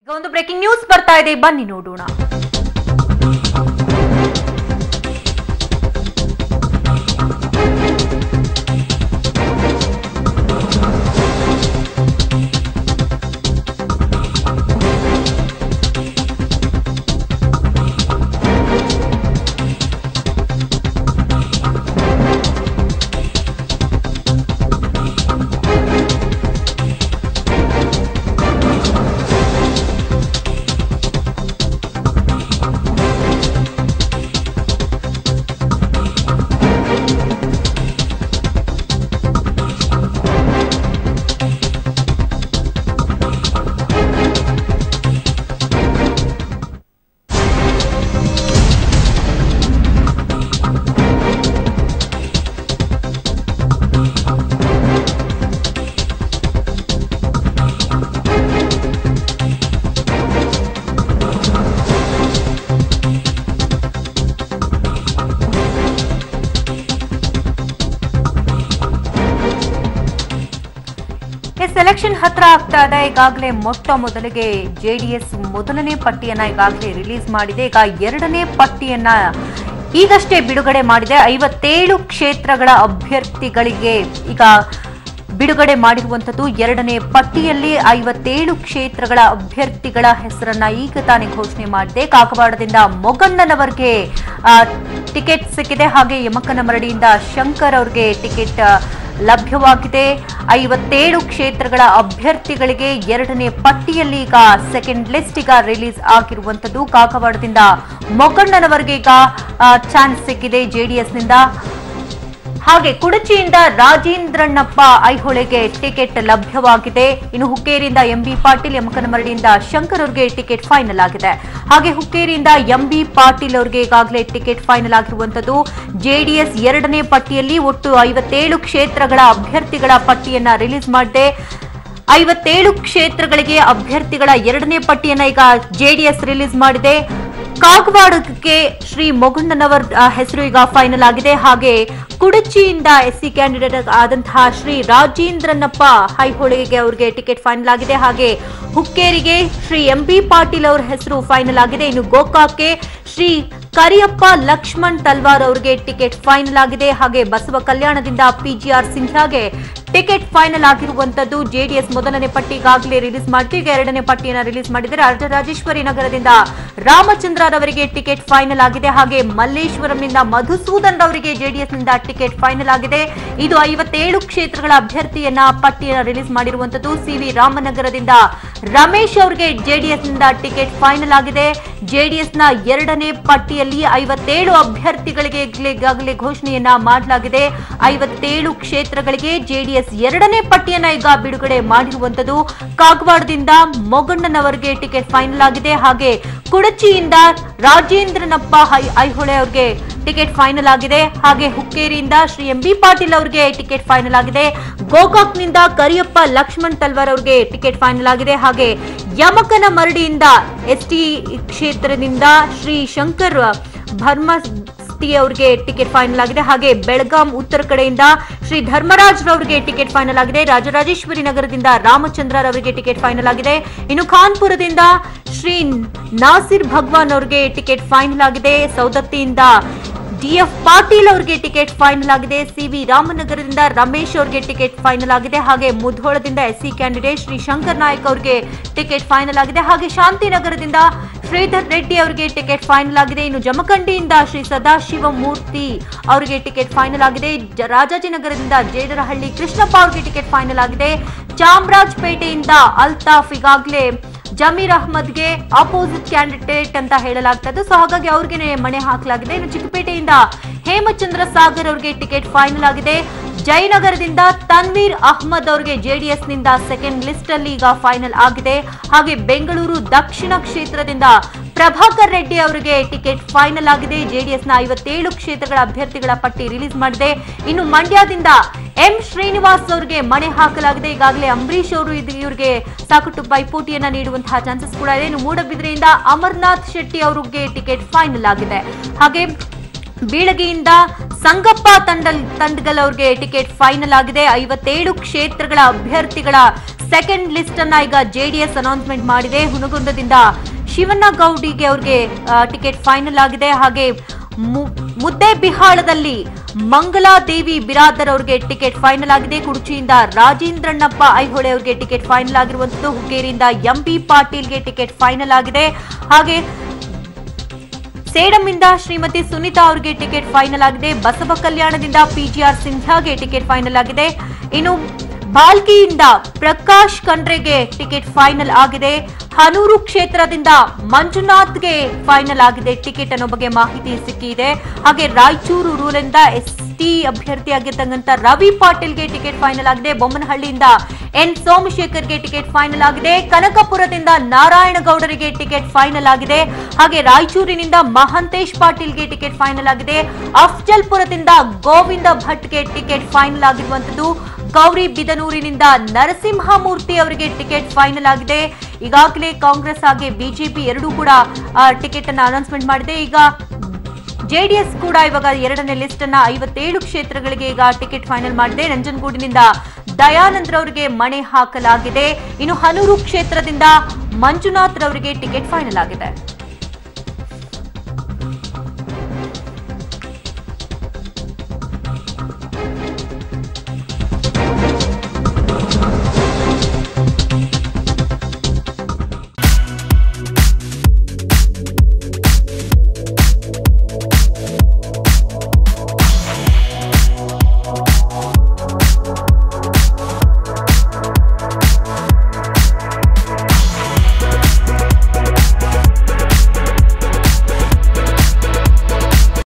ಈಗ ಒಂದು breaking news ಬರ್ತಾ ಇದೆ ಬನ್ನಿ ನೋಡೋಣ ಎಸ್ ಎಲೆಕ್ಷನ್ ಹತ್ರ ಆಗ್ತಾ ಇದೆ ಈಗಾಗಲೇ ಮೊಟ್ಟ ಮೊದಲಿಗೆ ಜೆಡಿಎಸ್ ಮೊದಲನೇ ಪಟ್ಟಿಯನ್ನ ಈಗಾಗಲೇ ರಿಲೀಸ್ ಮಾಡಿದೆ ಈಗ ಎರಡನೇ ಪಟ್ಟಿಯನ್ನ ಈಗಷ್ಟೇ ಬಿಡುಗಡೆ ಮಾಡಿದೆ ಐವತ್ತೇಳು ಕ್ಷೇತ್ರಗಳ ಅಭ್ಯರ್ಥಿಗಳಿಗೆ ಈಗ ಬಿಡುಗಡೆ ಮಾಡಿರುವಂತದ್ದು ಎರಡನೇ ಪಟ್ಟಿಯಲ್ಲಿ ಐವತ್ತೇಳು ಕ್ಷೇತ್ರಗಳ ಅಭ್ಯರ್ಥಿಗಳ ಹೆಸರನ್ನ ಈಗ ತಾನೇ ಘೋಷಣೆ ಮಾಡಿದೆ ಕಾಕವಾಡದಿಂದ ಮೊಗಣ್ಣನವರಿಗೆ ಆ, ಟಿಕೆಟ್ ಸಿಕ್ಕಿದೆ ಹಾಗೆ ಯಮಕನಮರಡಿಯಿಂದ ಶಂಕರ್ ಅವ್ರಿಗೆ ಟಿಕೆಟ್ ಆ, ಲಭ್ಯವಾಗಿದೆ ಐವತ್ತೇಳು ಕ್ಷೇತ್ರಗಳ ಅಭ್ಯರ್ಥಿಗಳಿಗೆ ಎರಡನೇ ಪಟ್ಟಿಯಲ್ಲಿ ಈಗ ಸೆಕೆಂಡ್ ಲಿಸ್ಟ್ ಈಗ ರಿಲೀಸ್ ಆಗಿರುವಂತದ್ದು ಕಾಕವಾಡದಿಂದ ಮೊಗಣ್ಣನವರಿಗೆ ಈಗ ಚಾನ್ಸ್ ಸಿಕ್ಕಿದೆ ಜೆಡಿಎಸ್ನಿಂದ ಹಾಗೆ ಕುಡಚಿಯಿಂದ ರಾಜೇಂದ್ರಣ್ಣಪ್ಪ ಐಹೊಳೆಗೆ ಟಿಕೆಟ್ ಲಭ್ಯವಾಗಿದೆ ಇನ್ನು ಹುಕ್ಕೇರಿಯಿಂದ ಎಂಬಿ ಪಾಟೀಲ್ ಯಮಕನಮರಡಿಯಿಂದ ಶಂಕರ್ ಅವ್ರಿಗೆ ಟಿಕೆಟ್ ಫೈನಲ್ ಆಗಿದೆ ಹಾಗೆ ಹುಕ್ಕೇರಿಯಿಂದ ಎಂಬಿ ಪಾಟೀಲ್ ಅವರಿಗೆ ಈಗಾಗಲೇ ಟಿಕೆಟ್ ಫೈನಲ್ ಆಗಿರುವಂತದ್ದು ಜೆಡಿಎಸ್ ಎರಡನೇ ಪಟ್ಟಿಯಲ್ಲಿ ಒಟ್ಟು ಐವತ್ತೇಳು ಕ್ಷೇತ್ರಗಳ ಅಭ್ಯರ್ಥಿಗಳ ಪಟ್ಟಿಯನ್ನ ರಿಲೀಸ್ ಮಾಡಿದೆ ಐವತ್ತೇಳು ಕ್ಷೇತ್ರಗಳಿಗೆ ಅಭ್ಯರ್ಥಿಗಳ ಎರಡನೇ ಪಟ್ಟಿಯನ್ನ ಈಗ ಜೆಡಿಎಸ್ ರಿಲೀಸ್ ಮಾಡಿದೆ ಕಾಗವಾಡಕ್ಕೆ ಶ್ರೀ ಮೊಗಣ್ಣನವರ್ ಆ, ಹೆಸರು ಈಗ ಫೈನಲ್ ಆಗಿದೆ ಹಾಗೆ ಕುಡಚಿಯಿಂದ ಎಸ್ ಸಿ ಕ್ಯಾಂಡಿಡೇಟ್ ಆದಂತಹ ಶ್ರೀ ರಾಜೇಂದ್ರನಪ್ಪ ಹೈಹೊಳೆಗೆ ಅವರಿಗೆ ಟಿಕೆಟ್ ಫೈನಲ್ ಆಗಿದೆ ಹಾಗೆ ಹುಕ್ಕೇರಿಗೆ ಶ್ರೀ ಎಂ ಬಿ ಪಾಟೀಲ್ ಅವರ ಹೆಸರು ಫೈನಲ್ ಆಗಿದೆ ಇನ್ನು ಗೋಕಾಕ್ಕೆ ಶ್ರೀ ಕರಿಯಪ್ಪ ಲಕ್ಷ್ಮಣ್ ತಲ್ವಾರ್ ಅವರಿಗೆ ಟಿಕೆಟ್ ಫೈನಲ್ ಆಗಿದೆ ಹಾಗೆ ಬಸವ ಕಲ್ಯಾಣದಿಂದ ಪಿಜಿಆರ್ ಸಿಂಧ್ಯಾಗೆ ಟಿಕೆಟ್ ಫೈನಲ್ ಆಗಿರುವಂತದ್ದು ಜೆಡಿಎಸ್ ಮೊದಲನೇ ಪಟ್ಟಿ ಈಗಾಗಲೇ ರಿಲೀಸ್ ಮಾಡಿದ್ದು ಈಗ ಎರಡನೇ ಪಟ್ಟಿಯನ್ನ ರಿಲೀಸ್ ಮಾಡಿದರೆ ರಾಜರಾಜೇಶ್ವರಿ ನಗರದಿಂದ ರಾಮಚಂದ್ರ ರವರಿಗೆ ಟಿಕೆಟ್ ಫೈನಲ್ ಆಗಿದೆ ಹಾಗೆ ಮಲ್ಲೇಶ್ವರಂನಿಂದ ಮಧುಸೂದನ್ ರವರಿಗೆ ಜೆಡಿಎಸ್ ನಿಂದ ಟಿಕೆಟ್ ಫೈನಲ್ ಆಗಿದೆ ಇದು ಐವತ್ತೇಳು ಕ್ಷೇತ್ರಗಳ ಅಭ್ಯರ್ಥಿಯನ್ನ ಪಟ್ಟಿಯನ್ನ ರಿಲೀಸ್ ಮಾಡಿರುವಂತದ್ದು ಸಿವಿ ರಾಮನಗರದಿಂದ ರಮೇಶ್ ಅವರಿಗೆ ಜೆಡಿಎಸ್ ನಿಂದ ಟಿಕೆಟ್ ಫೈನಲ್ ಆಗಿದೆ ಜೆಡಿಎಸ್ ನ ಎರಡನೇ ಪಟ್ಟಿಯಲ್ಲಿ ಐವತ್ತೇಳು ಅಭ್ಯರ್ಥಿಗಳಿಗೆ ಈಗಾಗಲೇ ಘೋಷಣೆಯನ್ನ ಮಾಡಲಾಗಿದೆ ಐವತ್ತೇಳು ಕ್ಷೇತ್ರಗಳಿಗೆ ಜೆಡಿಎಸ್ ಎರಡನೇ ಪಟ್ಟಿಯನ್ನ ಈಗ ಬಿಡುಗಡೆ ಮಾಡಿರುವಂತದ್ದು ಕಾಗವಾಡದಿಂದ ಮೊಗಣ್ಣನವರಿಗೆ ಟಿಕೆಟ್ ಫೈನಲ್ ಆಗಿದೆ ಹಾಗೆ ಕುಡಚಿಯಿಂದ ರಾಜೇಂದ್ರನಪ್ಪ ಹೈ- ಐಹೊಳೆ ಅವರಿಗೆ ಟಿಕೆಟ್ ಫೈನಲ್ ಆಗಿದೆ ಹಾಗೆ ಹುಕ್ಕೇರಿಯಿಂದ ಶ್ರೀ ಎಂ ಬಿ ಪಾಟೀಲ್ ಅವರಿಗೆ ಟಿಕೆಟ್ ಫೈನಲ್ ಆಗಿದೆ ಗೋಕಾಕ್ನಿಂದ ಕರಿಯಪ್ಪ ಲಕ್ಷ್ಮಣ್ ತಲ್ವಾರ್ ಅವರಿಗೆ ಟಿಕೆಟ್ ಫೈನಲ್ ಆಗಿದೆ ಹಾಗೆ ಯಮಕನ ಮರಡಿಯಿಂದ ಎಸ್ಟಿ ಕ್ಷೇತ್ರದಿಂದ ಶ್ರೀ ಶಂಕರ್ ಭರ್ಮಸ್ತಿ ಅವರಿಗೆ ಟಿಕೆಟ್ ಫೈನಲ್ ಆಗಿದೆ ಹಾಗೆ ಬೆಳಗಾಂ ಉತ್ತರ ಕಡೆಯಿಂದ ಶ್ರೀ ಧರ್ಮರಾಜ್ ರವರಿಗೆ ಟಿಕೆಟ್ ಫೈನಲ್ ಆಗಿದೆ ರಾಜರಾಜೇಶ್ವರಿ ನಗರದಿಂದ ರಾಮಚಂದ್ರ ರವರಿಗೆ ಟಿಕೆಟ್ ಫೈನಲ್ ಆಗಿದೆ ಇನ್ನು ಖಾನ್ಪುರದಿಂದ ಶ್ರೀ ನಾಸಿರ್ ಭಗವಾನ್ ಅವರಿಗೆ ಟಿಕೆಟ್ ಫೈನಲ್ ಆಗಿದೆ ಸೌದತ್ತಿಯಿಂದ ಡಿಎಫ್ ಪಾಟೀಲ್ ಅವರಿಗೆ ಟಿಕೆಟ್ ಫೈನಲ್ ಆಗಿದೆ ಸಿವಿ ರಾಮನಗರದಿಂದ ರಮೇಶ್ ಅವರಿಗೆ ಟಿಕೆಟ್ ಫೈನಲ್ ಆಗಿದೆ ಹಾಗೆ ಮುಧೋಳದಿಂದ ಎಸ್ಸಿ ಕ್ಯಾಂಡಿಡೇಟ್ ಶ್ರೀ ಶಂಕರ್ ನಾಯಕ್ ಅವರಿಗೆ ಟಿಕೆಟ್ ಫೈನಲ್ ಆಗಿದೆ ಹಾಗೆ ಶಾಂತಿನಗರದಿಂದ ಶ್ರೀಧರ್ ರೆಡ್ಡಿ ಅವರಿಗೆ ಟಿಕೆಟ್ ಫೈನಲ್ ಆಗಿದೆ ಇನ್ನು ಜಮಖಂಡಿಯಿಂದ ಶ್ರೀ ಸದಾಶಿವ ಮೂರ್ತಿ ಅವರಿಗೆ ಟಿಕೆಟ್ ಫೈನಲ್ ಆಗಿದೆ ಜ- ರಾಜಾಜಿನಗರದಿಂದ ಜೇಡರಹಳ್ಳಿ ಕೃಷ್ಣಪ್ಪ ಅವರಿಗೆ ಟಿಕೆಟ್ ಫೈನಲ್ ಆಗಿದೆ ಚಾಮರಾಜಪೇಟೆಯಿಂದ ಅಲ್ತಾಫ್ ಈಗಾಗಲೇ ಜಮೀರ್ ಅಹ್ಮದ್ಗೆ ಅಪೋಸಿಟ್ ಕ್ಯಾಂಡಿಡೇಟ್ ಅಂತ ಹೇಳಲಾಗ್ತದೆ ಸೊ ಹಾಗಾಗಿ ಅವ್ರಿಗೆ ಮಣೆ ಹಾಕಲಾಗಿದೆ ಇನ್ನು ಚಿಕ್ಕಪೇಟೆಯಿಂದ ಹೇಮಚಂದ್ರ ಸಾಗರ್ ಅವರಿಗೆ ಟಿಕೆಟ್ ಫೈನಲ್ ಆಗಿದೆ ಜಯನಗರದಿಂದ ತನ್ವೀರ್ ಅಹ್ಮದ್ ಅವರಿಗೆ ಜೆಡಿಎಸ್ ನಿಂದ ಸೆಕೆಂಡ್ ಲಿಸ್ಟ್ ಅಲ್ಲಿ ಈಗ ಫೈನಲ್ ಆಗಿದೆ ಹಾಗೆ ಬೆಂಗಳೂರು ದಕ್ಷಿಣ ಕ್ಷೇತ್ರದಿಂದ ಪ್ರಭಾಕರ್ ರೆಡ್ಡಿ ಅವರಿಗೆ ಟಿಕೆಟ್ ಫೈನಲ್ ಆಗಿದೆ ಜೆಡಿಎಸ್ ನ ಐವತ್ತೇಳು ಕ್ಷೇತ್ರಗಳ ಅಭ್ಯರ್ಥಿಗಳ ಪಟ್ಟಿ ರಿಲೀಸ್ ಮಾಡಿದೆ ಇನ್ನು ಮಂಡ್ಯದಿಂದ ಎಂ ಶ್ರೀನಿವಾಸ್ ಅವರಿಗೆ ಮಣೆ ಹಾಕಲಾಗಿದೆ ಈಗಾಗಲೇ ಅಂಬರೀಶ್ ಅವರು ಇದು ಇವರಿಗೆ ಸಾಕಷ್ಟು ಪೈಪೋಟಿಯನ್ನ ನೀಡುವಂತಹ ಚಾನ್ಸಸ್ ಕೂಡ ಇದೆ ಇನ್ನು ಮೂಡಬಿದ್ರೆಯಿಂದ ಅಮರ್ನಾಥ್ ಶೆಟ್ಟಿ ಅವರಿಗೆ ಟಿಕೆಟ್ ಫೈನಲ್ ಆಗಿದೆ ಹಾಗೆ ಬೀಳಗಿಯಿಂದ ಸಂಗಪ್ಪ ತಂಡಲ್ ತಂಡಗಲ್ ಅವ್ರಿಗೆ ಟಿಕೆಟ್ ಫೈನಲ್ ಆಗಿದೆ ಐವತ್ತೇಳು ಕ್ಷೇತ್ರಗಳ ಅಭ್ಯರ್ಥಿಗಳ ಸೆಕೆಂಡ್ ಲಿಸ್ಟ್ ಅನ್ನ ಈಗ ಜೆಡಿಎಸ್ ಅನೌನ್ಸ್ಮೆಂಟ್ ಮಾಡಿದೆ ಹುನಗುಂದದಿಂದ ಶಿವಣ್ಣ ಗೌಡಿಗೆ ಅವ್ರಿಗೆ ಟಿಕೆಟ್ ಫೈನಲ್ ಆಗಿದೆ ಹಾಗೆ ಮು- ಮುದ್ದೇಬಿಹಾಳದಲ್ಲಿ ಮಂಗಲಾದೇವಿ ಬಿರಾದರ್ ಅವರಿಗೆ ಟಿಕೆಟ್ ಫೈನಲ್ ಆಗಿದೆ ಕುಡುಚಿಯಿಂದ ರಾಜೇಂದ್ರಣ್ಣಪ್ಪ ಐಹೊಳೆ ಅವರಿಗೆ ಟಿಕೆಟ್ ಫೈನಲ್ ಆಗಿರುವಂತದ್ದು ಹುಕ್ಕೇರಿಯಿಂದ ಎಂಬಿ ಪಾಟೀಲ್ಗೆ ಟಿಕೆಟ್ ಫೈನಲ್ ಆಗಿದೆ ಹಾಗೆ ಸೇಡಂನಿಂದ ಶ್ರೀಮತಿ ಸುನೀತಾ ಅವರಿಗೆ ಟಿಕೆಟ್ ಫೈನಲ್ ಆಗಿದೆ ಬಸವ ಕಲ್ಯಾಣದಿಂದ ಪಿಜಿಆರ್ ಸಿಂಧ್ಯಾಗೆ ಟಿಕೆಟ್ ಫೈನಲ್ ಆಗಿದೆ ಇನ್ನು ಬಾಲ್ಕಿಯಿಂದ ಪ್ರಕಾಶ್ ಖಂಡ್ರೆಗೆ ಟಿಕೆಟ್ ಫೈನಲ್ ಆಗಿದೆ ಹನೂರು ಕ್ಷೇತ್ರದಿಂದ ಮಂಜುನಾಥ್ಗೆ ಫೈನಲ್ ಆಗಿದೆ ಟಿಕೆಟ್ ಅನ್ನೋ ಬಗ್ಗೆ ಮಾಹಿತಿ ಸಿಕ್ಕಿದೆ ಹಾಗೆ ರಾಯಚೂರು ರೂಲಿಂದ ಎಸ್ ಟಿ ಅಭ್ಯರ್ಥಿಯಾಗಿರ್ತಕ್ಕಂಥ ರವಿ ಪಾಟೀಲ್ಗೆ ಟಿಕೆಟ್ ಫೈನಲ್ ಆಗಿದೆ ಬೊಮ್ಮನಹಳ್ಳಿಯಿಂದ ಎನ್ ಸೋಮಶೇಖರ್ಗೆ ಟಿಕೆಟ್ ಫೈನಲ್ ಆಗಿದೆ ಕನಕಪುರದಿಂದ ನಾರಾಯಣಗೌಡರಿಗೆ ಟಿಕೆಟ್ ಫೈನಲ್ ಆಗಿದೆ ಹಾಗೆ ರಾಯಚೂರಿನಿಂದ ಮಹಂತೇಶ್ ಪಾಟೀಲ್ಗೆ ಟಿಕೆಟ್ ಫೈನಲ್ ಆಗಿದೆ ಅಫ್ಜಲ್ಪುರದಿಂದ ಗೋವಿಂದ ಭಟ್ಗೆ ಟಿಕೆಟ್ ಫೈನಲ್ ಆಗಿರುವಂತದ್ದು ಗೌರಿ ಬಿದನೂರಿನಿಂದ ನರಸಿಂಹಮೂರ್ತಿ ಅವರಿಗೆ ಟಿಕೆಟ್ ಫೈನಲ್ ಆಗಿದೆ ಈಗಾಗಲೇ ಕಾಂಗ್ರೆಸ್ ಹಾಗೆ ಬಿಜೆಪಿ ಎರಡೂ ಕೂಡ ಟಿಕೆಟ್ ಅನ್ನ ಅನೌನ್ಸ್ಮೆಂಟ್ ಮಾಡಿದೆ ಈಗ ಜೆಡಿಎಸ್ ಕೂಡ ಇವಾಗ ಎರಡನೇ ಲಿಸ್ಟ್ ಅನ್ನ ಐವತ್ತೇಳು ಕ್ಷೇತ್ರಗಳಿಗೆ ಈಗ ಟಿಕೆಟ್ ಫೈನಲ್ ಮಾಡಿದೆ ನಂಜನಗೂಡಿನಿಂದ ದಯಾನಂದ್ ರವರಿಗೆ ಮಣೆ ಹಾಕಲಾಗಿದೆ ಇನ್ನು ಹನೂರು ಕ್ಷೇತ್ರದಿಂದ ಮಂಜುನಾಥ್ ರವರಿಗೆ ಟಿಕೆಟ್ ಫೈನಲ್ ಆಗಿದೆ